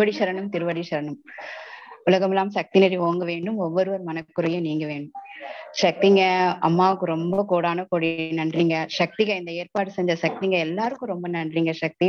திருவடி சரணம் திருவடி சரணம் உலகமெல்லாம் சக்தி நெறி ஓங்க வேண்டும் ஒவ்வொருவர் மனக்குறையும் நீங்க வேண்டும் சக்திங்க அம்மாவுக்கு ரொம்ப கோடான கோடி நன்றிங்க சக்திங்க இந்த ஏற்பாடு செஞ்ச சக்திங்க எல்லாருக்கும் ரொம்ப நன்றிங்க சக்தி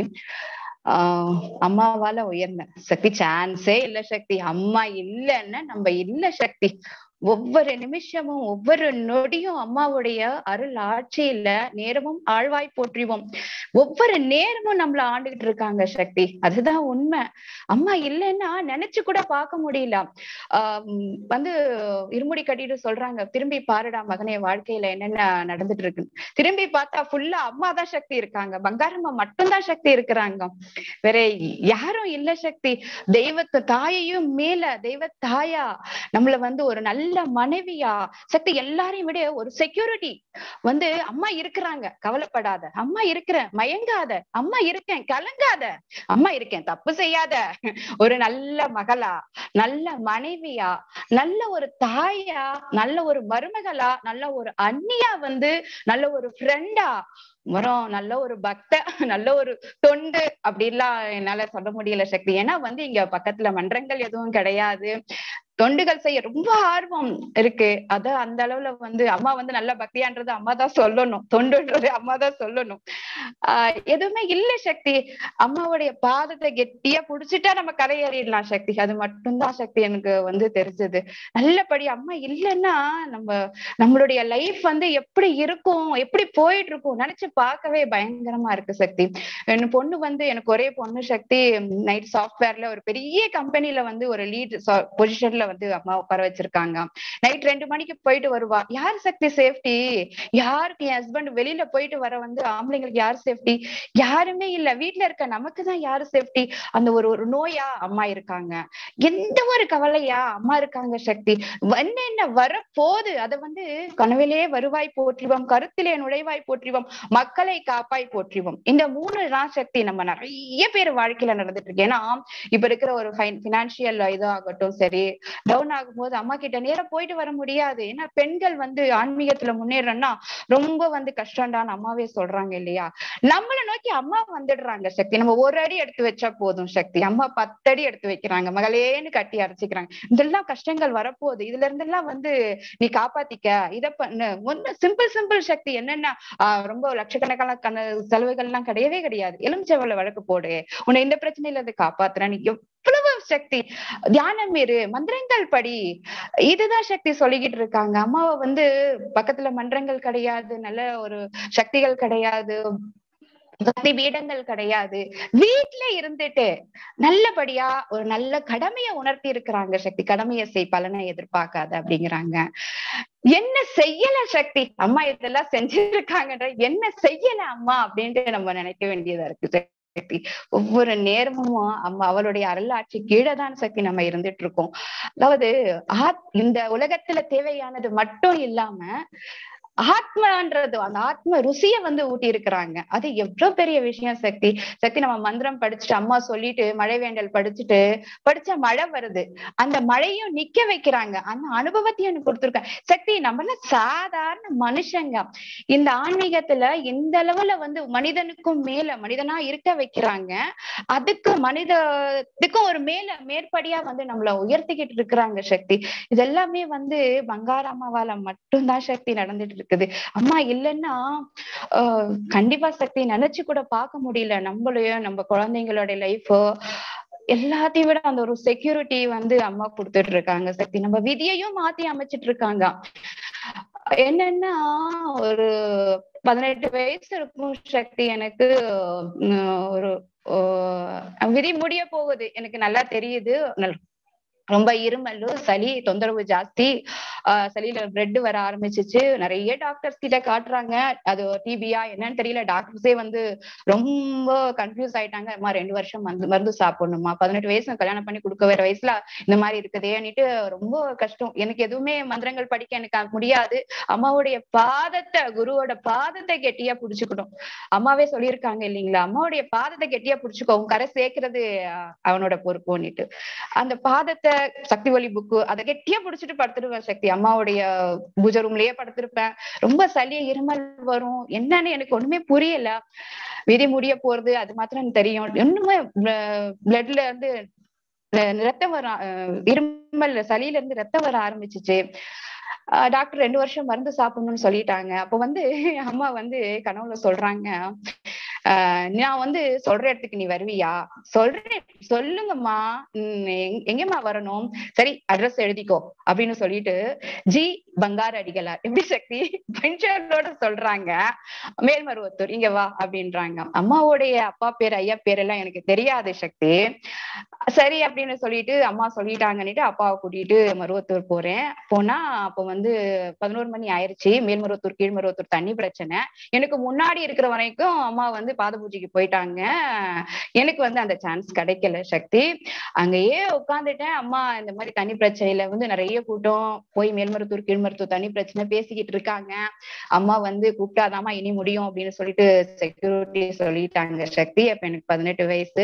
ஆஹ் அம்மாவால உயர்ந்த சக்தி சான்ஸே இல்ல சக்தி அம்மா இல்லைன்னா நம்ம இல்ல சக்தி ஒவ்வொரு நிமிஷமும் ஒவ்வொரு நொடியும் அம்மாவுடைய அருள் ஆட்சியில நேரமும் ஆழ்வாய் போற்றிவோம் ஒவ்வொரு நேரமும் நம்மள ஆண்டுகிட்டு இருக்காங்க சக்தி அதுதான் உண்மை அம்மா இல்லைன்னா நினைச்சு கூட பார்க்க முடியல ஆஹ் வந்து இருமுடி கட்டிட்டு சொல்றாங்க திரும்பி பாருடா மகனே வாழ்க்கையில என்னென்ன நடந்துட்டு இருக்கு திரும்பி பார்த்தா ஃபுல்லா அம்மா தான் சக்தி இருக்காங்க பங்காரம்மா மட்டும்தான் சக்தி இருக்கிறாங்க வேற யாரும் இல்ல சக்தி தெய்வத்து தாயையும் மேல தெய்வ தாயா நம்மள வந்து ஒரு நல்ல மனைவியா சக்தி எல்லாரையும் விட ஒரு செக்யூரிட்டி வந்து அம்மா இருக்கிறாங்க கவலைப்படாத அம்மா இருக்கிறேன் மயங்காத அம்மா இருக்கேன் கலங்காத அம்மா இருக்கேன் தப்பு செய்யாத ஒரு நல்ல மகளா நல்ல மனைவியா நல்ல ஒரு தாயா நல்ல ஒரு மருமகளா நல்ல ஒரு அண்ணியா வந்து நல்ல ஒரு ஃப்ரெண்டா வரும் நல்ல ஒரு பக்த நல்ல ஒரு தொண்டு அப்படின்லாம் என்னால சொல்ல முடியல சக்தி ஏன்னா வந்து இங்க பக்கத்துல மன்றங்கள் எதுவும் கிடையாது தொண்டுகள் செய்ய ரொம்ப ஆர்வம் இருக்கு அத அந்த அளவுல வந்து அம்மா வந்து நல்ல பக்தியான்றது அம்மா தான் சொல்லணும் தொண்டுன்றது அம்மா தான் சொல்லணும் ஆஹ் எதுவுமே இல்ல சக்தி அம்மாவுடைய பாதத்தை கெட்டியா புடிச்சிட்டா நம்ம கரையேறிடலாம் சக்தி அது மட்டும்தான் சக்தி எனக்கு வந்து தெரிஞ்சது நல்லபடி அம்மா இல்லைன்னா நம்ம நம்மளுடைய லைஃப் வந்து எப்படி இருக்கும் எப்படி போயிட்டு இருக்கும் நினைச்சு பார்க்கவே பயங்கரமா இருக்கு சக்தி என் பொண்ணு வந்து எனக்கு ஒரே பொண்ணு சக்தி நைட் சாஃப்ட்வேர்ல ஒரு பெரிய கம்பெனில வந்து ஒரு லீட் பொசிஷன்ல வந்து அம்மா உட்கார வச்சிருக்காங்க நைட் ரெண்டு மணிக்கு போயிட்டு வருவா யார் சக்தி சேஃப்டி யாருக்கு என் ஹஸ்பண்ட் வெளியில போயிட்டு வர வந்து ஆம்பளைங்களுக்கு யார் சேஃப்டி யாருமே இல்ல வீட்டுல இருக்க நமக்கு தான் யாரு சேஃப்டி அந்த ஒரு ஒரு நோயா அம்மா இருக்காங்க எந்த ஒரு கவலையா அம்மா இருக்காங்க சக்தி என்ன என்ன வரப்போது அதை வந்து கனவிலே வருவாய் போற்றிவோம் கருத்திலே நுழைவாய் போற்றிவோம் மக்களை காப்பாய் போற்றிவோம் இந்த மூணு தான் சக்தி நம்ம நிறைய பேர் வாழ்க்கையில நடந்துட்டு இருக்கு ஏன்னா இப்ப இருக்கிற ஒரு பினான்சியல் இதாகட்டும் சரி டவுன் ஆகும்போது அம்மா கிட்ட நேரம் போயிட்டு வர முடியாது ஏன்னா பெண்கள் வந்து ஆன்மீகத்துல முன்னேறன்னா ரொம்ப வந்து கஷ்டம்டான்னு அம்மாவே சொல்றாங்க இல்லையா நம்மள நோக்கி அம்மா வந்துடுறாங்க சக்தி நம்ம ஒரு அடி எடுத்து வச்சா போதும் சக்தி அம்மா பத்தடி எடுத்து வைக்கிறாங்க மகளேன்னு கட்டி அரைச்சிக்கிறாங்க இதெல்லாம் கஷ்டங்கள் வரப்போகுது இதுல இருந்தெல்லாம் வந்து நீ காப்பாத்திக்க இத பண்ணு ஒண்ணு சிம்பிள் சிம்பிள் சக்தி என்னன்னா ஆஹ் ரொம்ப லட்சக்கணக்கான கண செலவுகள் எல்லாம் கிடையவே கிடையாது எலுமிச்சவள வழக்கு போடு உன்னை இந்த பிரச்சனையில இருந்து காப்பாத்துறேன் நீ எவ்வளவு சக்தி தியானம் இரு மந்திரங்கள் படி இதுதான் சக்தி சொல்லிக்கிட்டு இருக்காங்க அம்மாவை வந்து பக்கத்துல மன்றங்கள் கிடையாது நல்ல ஒரு சக்திகள் கிடையாது பக்தி பீடங்கள் கிடையாது வீட்டுல இருந்துட்டு நல்லபடியா ஒரு நல்ல கடமையை உணர்த்தி இருக்கிறாங்க சக்தி கடமையை செய் பலனை எதிர்பார்க்காத அப்படிங்கிறாங்க என்ன செய்யல சக்தி அம்மா இதெல்லாம் செஞ்சிருக்காங்கன்ற என்ன செய்யல அம்மா அப்படின்ட்டு நம்ம நினைக்க வேண்டியதா இருக்கு சக்தி ஒவ்வொரு நேரமும் அம்மா அவளுடைய அருளாட்சி கீழே தான் சக்தி நம்ம இருந்துட்டு இருக்கோம் அதாவது ஆத் இந்த உலகத்துல தேவையானது மட்டும் இல்லாம ஆத்மான்றது அந்த ஆத்ம ருசிய வந்து ஊட்டி இருக்கிறாங்க அது எவ்வளவு பெரிய விஷயம் சக்தி சக்தி நம்ம மந்திரம் படிச்சுட்டு அம்மா சொல்லிட்டு மழை வேண்டல் படிச்சுட்டு படிச்சா மழை வருது அந்த மழையும் நிக்க வைக்கிறாங்க அந்த அனுபவத்தையும் எனக்கு கொடுத்துருக்காங்க சக்தி நம்மள சாதாரண மனுஷங்க இந்த ஆன்மீகத்துல இந்த அளவுல வந்து மனிதனுக்கும் மேல மனிதனா இருக்க வைக்கிறாங்க அதுக்கு மனிதத்துக்கும் ஒரு மேல மேற்படியா வந்து நம்மள உயர்த்திக்கிட்டு இருக்கிறாங்க சக்தி இதெல்லாமே வந்து பங்காரம்மாவால மட்டும்தான் சக்தி நடந்துட்டு இருக்குது அம்மா இல்லைன்னா ஆஹ் கண்டிப்பா சக்தி நினைச்சு கூட பார்க்க முடியல நம்மளையும் நம்ம குழந்தைங்களோட லைஃபோ எல்லாத்தையும் விட அந்த ஒரு செக்யூரிட்டி வந்து அம்மா கொடுத்துட்டு இருக்காங்க சக்தி நம்ம விதியையும் மாத்தி அமைச்சிட்டு இருக்காங்க என்னன்னா ஒரு பதினெட்டு வயசு இருக்கும் சக்தி எனக்கு ஒரு விதி முடிய போகுது எனக்கு நல்லா தெரியுது ரொம்ப இருமல் சளி தொந்தரவு ஜாஸ்தி ஆஹ் சளியில பிரெட் வர ஆரம்பிச்சிச்சு நிறைய டாக்டர்ஸ் கிட்ட காட்டுறாங்க அது டிபியா என்னன்னு தெரியல டாக்டர்ஸே வந்து ரொம்ப கன்ஃபியூஸ் ஆயிட்டாங்க அம்மா ரெண்டு வருஷம் மருந்து மருந்து சாப்பிடணுமா பதினெட்டு வயசு கல்யாணம் பண்ணி கொடுக்க வேற வயசுல இந்த மாதிரி இருக்குதேன்னுட்டு ரொம்ப கஷ்டம் எனக்கு எதுவுமே மந்திரங்கள் படிக்க எனக்கு முடியாது அம்மாவுடைய பாதத்தை குருவோட பாதத்தை கெட்டியா புடிச்சுக்கணும் அம்மாவே சொல்லியிருக்காங்க இல்லைங்களா அம்மாவுடைய பாதத்தை கெட்டியா புடிச்சுக்கோ உன் கரை சேர்க்கறது அவனோட பொறுப்புன்னுட்டு அந்த பாதத்தை சக்தி ஒலி புக்கு அதை கெட்டியா புடிச்சிட்டு படுத்துருவேன் சக்தி அம்மாவுடைய பூஜை ரூம்லயே படுத்திருப்பேன் ரொம்ப சளி இருமல் வரும் என்னன்னு எனக்கு ஒண்ணுமே புரியல விதி முடிய போறது அது மாத்திரம் தெரியும் இன்னுமே பிளட்ல வந்து அஹ் ரத்தம் வர அஹ் இருமல் சளியில இருந்து ரத்தம் வர ஆரம்பிச்சுச்சு ஆஹ் டாக்டர் ரெண்டு வருஷம் மருந்து சாப்பிடணும்னு சொல்லிட்டாங்க அப்ப வந்து அம்மா வந்து கனவுல சொல்றாங்க ஆஹ் நான் வந்து சொல்ற இடத்துக்கு நீ வருவியா சொல்றேன் சொல்லுங்கம்மா உம் எங்க- எங்கம்மா வரணும் சரி அட்ரஸ் எழுதிக்கோ அப்படின்னு சொல்லிட்டு ஜி பங்கார அடிகளார் எப்படி சக்தி பென்ஷனோட சொல்றாங்க மேல்மருவத்தூர் இங்க வா அப்படின்றாங்க அம்மாவுடைய அப்பா பேர் ஐயா பேர் எல்லாம் எனக்கு தெரியாது சக்தி சரி அப்படின்னு சொல்லிட்டு அம்மா சொல்லிட்டாங்கன்னுட்டு அப்பாவை கூட்டிட்டு மருவத்தூர் போறேன் போனா அப்ப வந்து பதினோரு மணி ஆயிருச்சு மேல்மருவத்தூர் கீழ்மருவத்தூர் தண்ணி பிரச்சனை எனக்கு முன்னாடி இருக்கிற வரைக்கும் அம்மா வந்து பாத பூஜைக்கு போயிட்டாங்க எனக்கு வந்து அந்த சான்ஸ் கிடைக்கல சக்தி அங்கேயே உட்காந்துட்டேன் அம்மா இந்த மாதிரி தண்ணி பிரச்சனையில வந்து நிறைய கூட்டம் போய் மேல்மருத்தூர் கீழ்மருத்தூர் தண்ணி பிரச்சனை பேசிக்கிட்டு இருக்காங்க அம்மா வந்து கூப்பிட்டாதாம்மா இனி முடியும் அப்படின்னு சொல்லிட்டு செக்யூரிட்டி சொல்லிட்டாங்க சக்தி அப்ப எனக்கு பதினெட்டு வயசு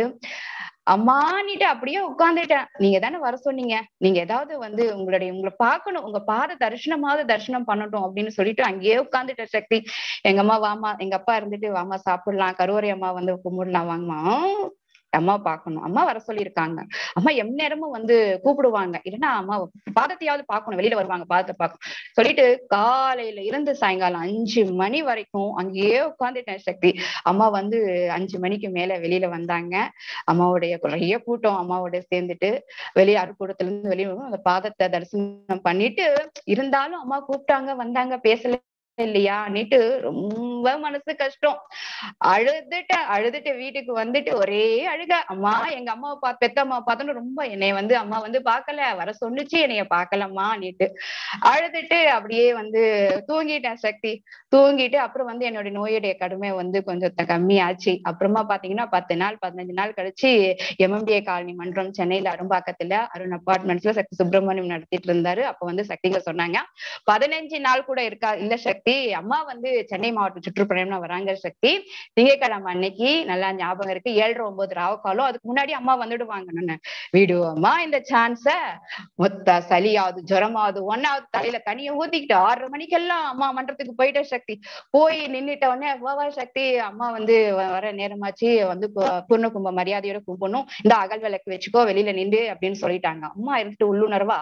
அம்மானிட்டு அப்படியே உட்கார்ந்துட்டேன் நீங்க தானே வர சொன்னீங்க நீங்க ஏதாவது வந்து உங்களுடைய உங்களை பார்க்கணும் உங்க பாத தரிசனமாவது தரிசனம் பண்ணட்டும் அப்படின்னு சொல்லிட்டு அங்கேயே உட்கார்ந்துட்டேன் சக்தி எங்க அம்மா வாமா எங்க அப்பா இருந்துட்டு வாமா சாப்பிடலாம் கருவறை அம்மா வந்து கும்பிடலாம் வாங்கம்மா அம்மா பார்க்கணும் அம்மா வர சொல்லியிருக்காங்க அம்மா எம் நேரமும் வந்து கூப்பிடுவாங்க இல்லைன்னா அம்மா பாதத்தையாவது பார்க்கணும் வெளியில வருவாங்க பாதத்தை பார்க்கணும் சொல்லிட்டு காலையில இருந்து சாயங்காலம் அஞ்சு மணி வரைக்கும் அங்கேயே உட்காந்துட்டேன் சக்தி அம்மா வந்து அஞ்சு மணிக்கு மேல வெளியில வந்தாங்க அம்மாவுடைய நிறைய கூட்டம் அம்மாவோட சேர்ந்துட்டு வெளியே அருக்கூடத்துல இருந்து வெளியே வந்து அந்த பாதத்தை தரிசனம் பண்ணிட்டு இருந்தாலும் அம்மா கூப்பிட்டாங்க வந்தாங்க பேசல இல்லையா நீட்டு ரொம்ப மனசு கஷ்டம் அழுதுட்டு அழுதுட்டு வீட்டுக்கு வந்துட்டு ஒரே அழுக அம்மா எங்க அம்மாவை பா பெத்த அம்மா பார்த்தோன்னு ரொம்ப என்னைய வந்து அம்மா வந்து பார்க்கல வர சொன்னுச்சு என்னைய பார்க்கலம்மா நீட்டு அழுதுட்டு அப்படியே வந்து தூங்கிட்டேன் சக்தி தூங்கிட்டு அப்புறம் வந்து என்னோட நோயுடைய கடுமை வந்து கொஞ்சம் த- கம்மியாச்சு அப்புறமா பாத்தீங்கன்னா பத்து நாள் பதினஞ்சு நாள் கழிச்சு எம்எம்டிஏ காலனி மன்றம் சென்னையில அரும்பாக்கத்துல அருண் அப்பார்ட்மெண்ட்ஸ்ல சக்தி சுப்பிரமணியம் நடத்திட்டு இருந்தாரு அப்ப வந்து சக்திங்க சொன்னாங்க பதினஞ்சு நாள் கூட இருக்கா இல்ல சக்தி அம்மா வந்து சென்னை மாவட்ட சுற்றுப்பயணம்னா வராங்க சக்தி திங்கட்கிழமை அன்னைக்கு நல்லா ஞாபகம் இருக்கு ஏழரை ஒன்பது ராவக்காலம் அதுக்கு முன்னாடி அம்மா வந்துடுவாங்க விடுவோமா இந்த சான்ஸ மொத்த சளியாவது ஜுரமாவது ஒன்னாவது தலையில தனியா ஊத்திக்கிட்டு ஆறரை மணிக்கெல்லாம் அம்மா மன்றத்துக்கு போயிட்ட சக்தி போய் நின்னுட்ட உடனே வா வா சக்தி அம்மா வந்து வ- வர நேரமாச்சு வந்து பு- பூர்ண கும்ப மரியாதையோட கும்பிடணும் இந்த அகல் விளக்கு வச்சுக்கோ வெளியில நின்று அப்படின்னு சொல்லிட்டாங்க அம்மா இருந்துட்டு உள்ளுணர்வா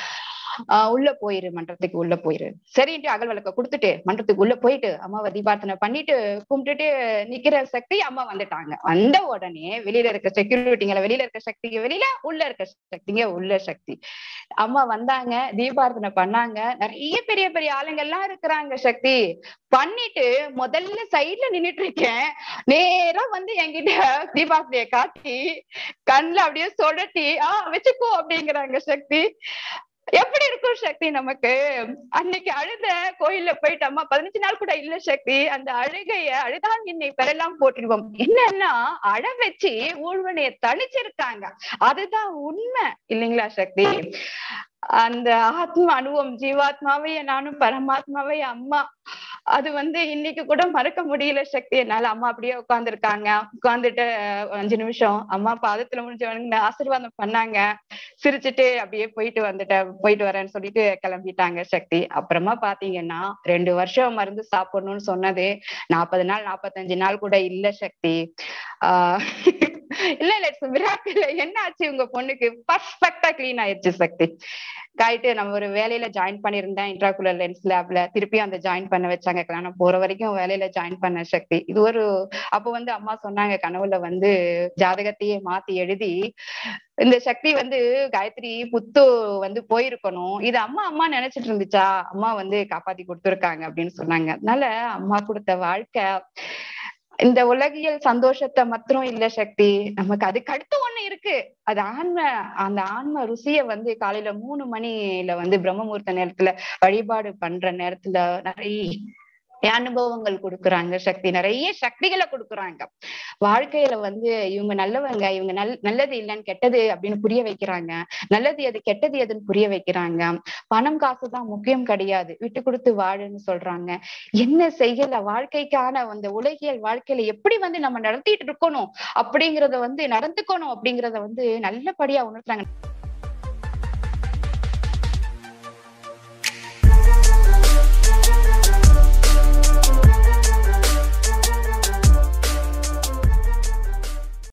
ஆஹ் உள்ள போயிரு மன்றத்துக்கு உள்ள போயிரு சரின்ட்டு அகல் விளக்க கொடுத்துட்டு மன்றத்துக்கு உள்ள போயிட்டு அம்மாவை தீபார்த்தனை பண்ணிட்டு கும்பிட்டுட்டு நிக்கிற சக்தி அம்மா வந்துட்டாங்க வந்த உடனே வெளியில இருக்க செக்யூரிட்டிங்கள வெளியில இருக்க சக்திங்க வெளியில உள்ள இருக்க சக்திங்க உள்ள சக்தி அம்மா வந்தாங்க தீபார்த்தனை பண்ணாங்க நிறைய பெரிய பெரிய ஆளுங்க எல்லாம் இருக்கிறாங்க சக்தி பண்ணிட்டு முதல்ல சைடுல நின்னுட்டு இருக்கேன் நேரா வந்து என்கிட்ட தீபார்த்தனைய காட்டி கண்ணுல அப்படியே சொடட்டி ஆஹ் வச்சுக்கோ அப்படிங்கிறாங்க சக்தி எப்படி இருக்கும் சக்தி நமக்கு அன்னைக்கு அழுத கோயில்ல போயிட்டு அம்மா பதினஞ்சு நாள் கூட இல்ல சக்தி அந்த அழுகைய அழுதான் என்னை பெறலாம் போட்டுருவோம் என்னன்னா அழ வச்சு ஊழ்வனைய தணிச்சிருக்காங்க அதுதான் உண்மை இல்லைங்களா சக்தி அந்த ஆத்ம அனுபவம் ஜீவாத்மாவே நானும் பரமாத்மாவே அம்மா அது வந்து இன்னைக்கு கூட மறக்க முடியல சக்தி என்னால அம்மா அப்படியே உட்கார்ந்துருக்காங்க உட்கார்ந்துட்டு அஹ், அஞ்சு நிமிஷம் அம்மா பாதத்துல முடிஞ்சவனுங்க ஆசீர்வாதம் பண்ணாங்க சிரிச்சுட்டு அப்படியே போயிட்டு வந்துட்டேன் போயிட்டு வரேன்னு சொல்லிட்டு கிளம்பிட்டாங்க சக்தி அப்புறமா பாத்தீங்கன்னா ரெண்டு வருஷம் மருந்து சாப்பிடணும்னு சொன்னது நாற்பது நாள் நாற்பத்தஞ்சு நாள் கூட இல்ல சக்தி ஆஹ் இல்ல இல்ல இட்ஸ் மிராக்கிள் என்ன ஆச்சு உங்க பொண்ணுக்கு பர்ஃபெக்டா கிளீன் ஆயிடுச்சு சக்தி காயிட்டு நம்ம ஒரு வேலையில ஜாயின் பண்ணியிருந்தேன் இன்ட்ராகுலர் லென்ஸ் லேப்ல திருப்பி அந்த ஜாயின் பண்ண வச்சாங்க கல்யாணம் போற வரைக்கும் வேலையில ஜாயின் பண்ண சக்தி இது ஒரு அப்ப வந்து அம்மா சொன்னாங்க கனவுல வந்து ஜாதகத்தையே மாத்தி எழுதி இந்த சக்தி வந்து காயத்ரி புத்து வந்து போயிருக்கணும் இது அம்மா அம்மா நினைச்சிட்டு இருந்துச்சா அம்மா வந்து காப்பாத்தி கொடுத்துருக்காங்க அப்படின்னு சொன்னாங்க அதனால அம்மா கொடுத்த வாழ்க்கை இந்த உலகியல் சந்தோஷத்தை மாத்திரம் இல்ல சக்தி நமக்கு அதுக்கு அடுத்து ஒண்ணு இருக்கு அது ஆன்ம அந்த ஆன்ம ருசிய வந்து காலையில மூணு மணில வந்து பிரம்மமுகூர்த்த நேரத்துல வழிபாடு பண்ற நேரத்துல நிறைய அனுபவங்கள் கொடுக்குறாங்க சக்தி நிறைய சக்திகளை கொடுக்குறாங்க வாழ்க்கையில வந்து இவங்க நல்லவங்க இவங்க நல் நல்லது இல்லைன்னு கெட்டது அப்படின்னு புரிய வைக்கிறாங்க நல்லது எது கெட்டது எதுன்னு புரிய வைக்கிறாங்க பணம் காசு தான் முக்கியம் கிடையாது விட்டு கொடுத்து வாழுன்னு சொல்றாங்க என்ன செய்யல வாழ்க்கைக்கான அந்த உலகியல் வாழ்க்கையில எப்படி வந்து நம்ம நடத்திட்டு இருக்கணும் அப்படிங்கறத வந்து நடந்துக்கணும் அப்படிங்கறத வந்து நல்லபடியா உணர்த்துறாங்க